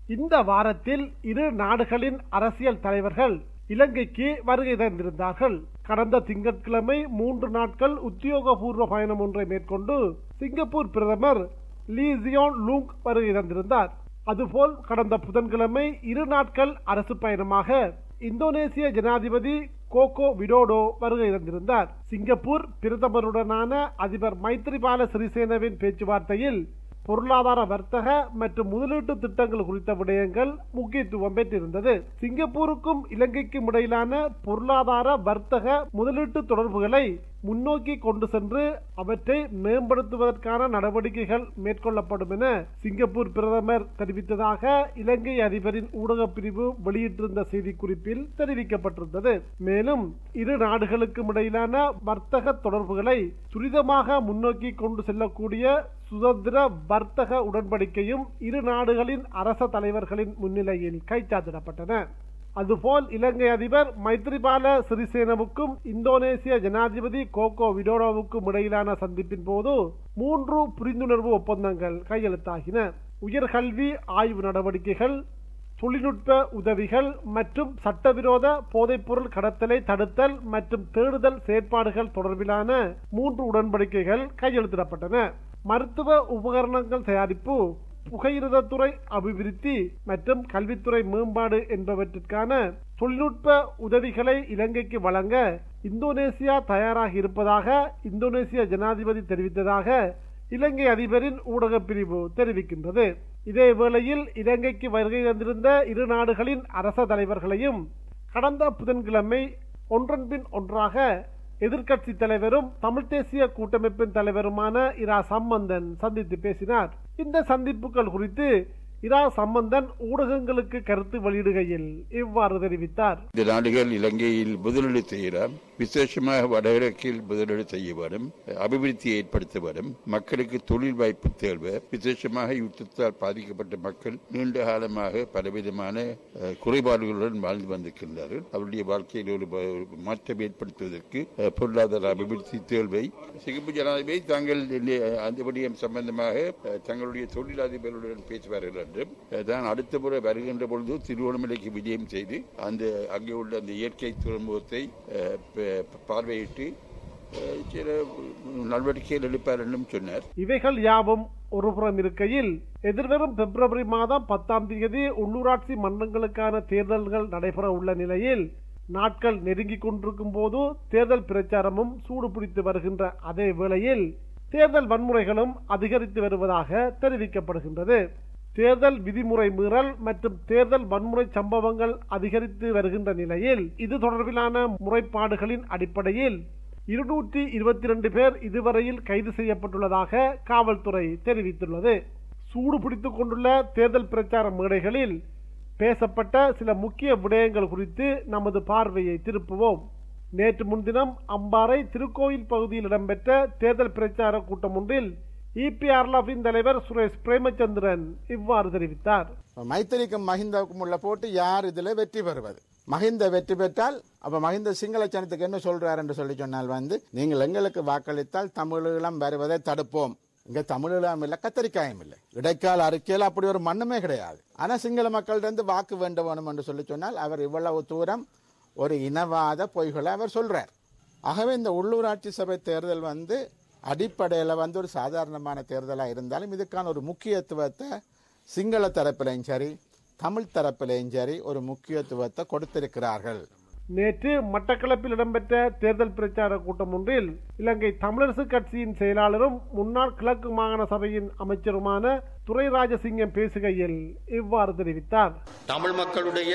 இந்த வாரத்தில் இரு நாடுகளின் அரசியல் தலைவர்கள் இலங்கைக்கு வருகை தந்திருந்தார்கள் கடந்த திங்கட்கிழமை மூன்று நாட்கள் உத்தியோகபூர்வ பயணம் ஒன்றை மேற்கொண்டு சிங்கப்பூர் பிரதமர் லீ ஜியோன் லூங் வருகை தந்திருந்தார் அதுபோல் கடந்த புதன்கிழமை இரு நாட்கள் அரசு பயணமாக இந்தோனேசிய ஜனாதிபதி கோகோ விடோடோ வருகை தந்திருந்தார் சிங்கப்பூர் பிரதமருடனான அதிபர் மைத்ரிபால சிறிசேனவின் பேச்சுவார்த்தையில் பொருளாதார வர்த்தக மற்றும் முதலீட்டு திட்டங்கள் குறித்த விடயங்கள் முக்கியத்துவம் பெற்றிருந்தது சிங்கப்பூருக்கும் இலங்கைக்கும் இடையிலான பொருளாதார வர்த்தக முதலீட்டு தொடர்புகளை முன்னோக்கி கொண்டு சென்று அவற்றை மேம்படுத்துவதற்கான நடவடிக்கைகள் மேற்கொள்ளப்படும் என சிங்கப்பூர் பிரதமர் தெரிவித்ததாக இலங்கை அதிபரின் ஊடகப் பிரிவு வெளியிட்டிருந்த செய்திக்குறிப்பில் தெரிவிக்கப்பட்டிருந்தது மேலும் இரு நாடுகளுக்கும் இடையிலான வர்த்தக தொடர்புகளை துரிதமாக முன்னோக்கி கொண்டு செல்லக்கூடிய சுதந்திர வர்த்தக உடன்படிக்கையும் இரு நாடுகளின் அரச தலைவர்களின் முன்னிலையில் கைச்சாத்திடப்பட்டன அதுபோல் இலங்கை அதிபர் மைத்ரிபால சிறிசேனவுக்கும் இந்தோனேசிய ஜனாதிபதி கோகோ விடோடோவுக்கும் இடையிலான சந்திப்பின் போது மூன்று புரிந்துணர்வு ஒப்பந்தங்கள் கையெழுத்தாகின உயர்கல்வி ஆய்வு நடவடிக்கைகள் தொழில்நுட்ப உதவிகள் மற்றும் சட்டவிரோத போதைப்பொருள் கடத்தலை தடுத்தல் மற்றும் தேடுதல் செயற்பாடுகள் தொடர்பிலான மூன்று உடன்படிக்கைகள் கையெழுத்திடப்பட்டன மருத்துவ உபகரணங்கள் தயாரிப்பு புகையிரதத்துறை அபிவிருத்தி மற்றும் கல்வித்துறை மேம்பாடு என்பவற்றிற்கான தொழில்நுட்ப உதவிகளை இலங்கைக்கு வழங்க இந்தோனேசியா தயாராக இருப்பதாக இந்தோனேசிய ஜனாதிபதி தெரிவித்ததாக இலங்கை அதிபரின் ஊடகப் பிரிவு தெரிவிக்கின்றது இதே வேளையில் இலங்கைக்கு வருகை தந்திருந்த இரு நாடுகளின் அரச தலைவர்களையும் கடந்த புதன்கிழமை ஒன்றன் பின் ஒன்றாக எதிர்க்கட்சி தலைவரும் தமிழ் தேசிய கூட்டமைப்பின் தலைவருமான இரா சம்பந்தன் சந்தித்து பேசினார் இந்த சந்திப்புகள் குறித்து இரா சம்பந்தன் ஊடகங்களுக்கு கருத்து வெளியிடுகையில் இவ்வாறு தெரிவித்தார் இந்த நாடுகள் இலங்கையில் முதலீடு செய்கிறார் விசேஷமாக வடகிழக்கில் முதலீடு செய்ய வேண்டும் அபிவிருத்தி ஏற்படுத்த வேண்டும் மக்களுக்கு தொழில் வாய்ப்பு தேர்வு விசேஷமாக யுத்தத்தால் பாதிக்கப்பட்ட மக்கள் நீண்ட காலமாக பலவிதமான அஹ், குறைபாடுகளுடன் வாழ்ந்து வந்திருக்கின்றார்கள் அவருடைய வாழ்க்கையில் ஒரு ப- ஒரு மாற்றம் ஏற்படுத்துவதற்கு அஹ், பொருளாதார அபிவிருத்தி தேர்வை சிங்கப்பூர் ஜனாதிபதி தாங்கள் இந்த- அந்த விடயம் சம்பந்தமாக அஹ், தங்களுடைய தொழிலதிபர்களுடன் பேசுவார்கள் என்றும் அஹ், தான் அடுத்த முறை வருகின்ற பொழுது திருவண்ணாமலைக்கு விஜயம் செய்து அந்த அங்கே உள்ள அந்த இயற்கை துறைமுகத்தை அஹ், ப- பார்வையிட்டு அஹ், சில நடவடிக்கைகள் எடுப்பார் என்றும் சொன்னார் இவைகள் யாவும் ஒருபுறம் இருக்கையில் எதிர்வரும் பிப்ரவரி மாதம் பத்தாம் தேதி உள்ளூராட்சி மன்றங்களுக்கான தேர்தல்கள் நடைபெற உள்ள நிலையில் நாட்கள் நெருங்கிக் கொண்டிருக்கும் போது தேர்தல் பிரச்சாரமும் சூடு பிடித்து வருகின்ற அதே வேளையில் தேர்தல் வன்முறைகளும் அதிகரித்து வருவதாக தெரிவிக்கப்படுகின்றது தேர்தல் விதிமுறை மீறல் மற்றும் தேர்தல் வன்முறை சம்பவங்கள் அதிகரித்து வருகின்ற நிலையில் இது தொடர்பிலான முறைப்பாடுகளின் அடிப்படையில் இருநூற்றி இருபத்தி ரெண்டு பேர் இதுவரையில் கைது செய்யப்பட்டுள்ளதாக காவல்துறை தெரிவித்துள்ளது சூடு பிடித்துக் கொண்டுள்ள தேர்தல் பிரச்சார மேடைகளில் பேசப்பட்ட சில முக்கிய விடயங்கள் குறித்து நமது பார்வையை திருப்புவோம் நேற்று முன்தினம் அம்பாறை திருக்கோயில் பகுதியில் இடம்பெற்ற தேர்தல் பிரச்சார கூட்டம் ஒன்றில் இபிஆர்லாவின் தலைவர் சுரேஷ் பிரேமச்சந்திரன் இவ்வாறு தெரிவித்தார் மைத்திரிக்கும் மஹிந்தவுக்கும் உள்ள போட்டி யார் இதுல வெற்றி பெறுவது மஹிந்த வெற்றி பெற்றால் அப்ப மஹிந்த சிங்கள சனத்துக்கு என்ன சொல்றாரு என்று சொல்லி சொன்னால் வந்து நீங்கள் எங்களுக்கு வாக்களித்தால் தமிழீழம் வருவதை தடுப்போம் இங்க தமிழீழம் இல்ல கத்தரிக்காயும் இல்லை இடைக்கால அறிக்கையில் அப்படி ஒரு மண்ணுமே கிடையாது ஆனா சிங்கள மக்களிடம் வாக்கு வேண்ட வேணும் என்று சொல்லி சொன்னால் அவர் இவ்வளவு தூரம் ஒரு இனவாத பொய்களை அவர் சொல்றார் ஆகவே இந்த உள்ளூராட்சி சபை தேர்தல் வந்து அடிப்படையில் வந்து ஒரு சாதாரணமான தேர்தலாக இருந்தாலும் இதுக்கான ஒரு முக்கியத்துவத்தை சிங்கள தரப்பிலையும் சரி தமிழ் தரப்பிலையும் சரி ஒரு முக்கியத்துவத்தை கொடுத்திருக்கிறார்கள் நேற்று மட்டக்களப்பில் இடம்பெற்ற தேர்தல் பிரச்சார கூட்டம் ஒன்றில் இலங்கை தமிழரசு கட்சியின் செயலாளரும் முன்னாள் கிழக்கு மாகாண சபையின் அமைச்சருமான துரை ராஜசிங்கம் பேசுகையில் இவ்வாறு தெரிவித்தார் தமிழ் மக்களுடைய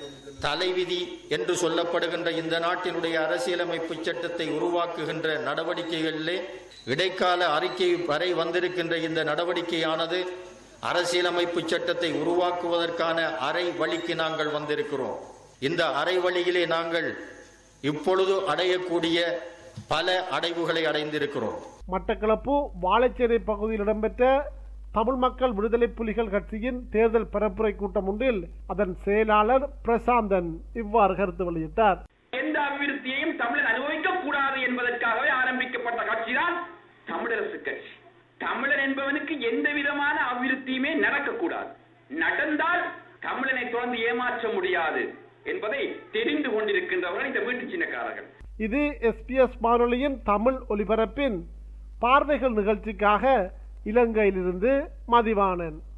தலைவிதி என்று சொல்லப்படுகின்ற இந்த நாட்டினுடைய அரசியலமைப்பு சட்டத்தை உருவாக்குகின்ற நடவடிக்கைகளிலே இடைக்கால அறிக்கை வரை வந்திருக்கின்ற இந்த நடவடிக்கையானது அரசியலமைப்பு சட்டத்தை உருவாக்குவதற்கான அரை வழிக்கு நாங்கள் வந்திருக்கிறோம் இந்த அரை வழியிலே நாங்கள் இப்பொழுது அடையக்கூடிய பல அடைவுகளை அடைந்திருக்கிறோம் மட்டக்களப்பு வாழைச்சேனை பகுதியில் இடம்பெற்ற தமிழ் மக்கள் விடுதலை புலிகள் கட்சியின் தேர்தல் பரப்புரை கூட்டம் ஒன்றில் அதன் செயலாளர் பிரசாந்தன் இவ்வாறு கருத்து வெளியிட்டார் எந்த அபிவிருத்தியையும் தமிழர் அனுபவிக்க கூடாது என்பதற்காகவே ஆரம்பிக்கப்பட்ட கட்சிதான் தமிழரசு கட்சி தமிழர் என்பவனுக்கு எந்த விதமான அபிவிருத்தியுமே நடக்கக்கூடாது நடந்தால் தமிழனை தொடர்ந்து ஏமாற்ற முடியாது என்பதை தெரிந்து கொண்டிருக்கின்றவர்கள் இந்த வீட்டு சின்னக்காரர்கள் இது எஸ்பிஎஸ் வானொலியின் தமிழ் ஒலிபரப்பின் பார்வைகள் நிகழ்ச்சிக்காக இலங்கையிலிருந்து மதிவாணன்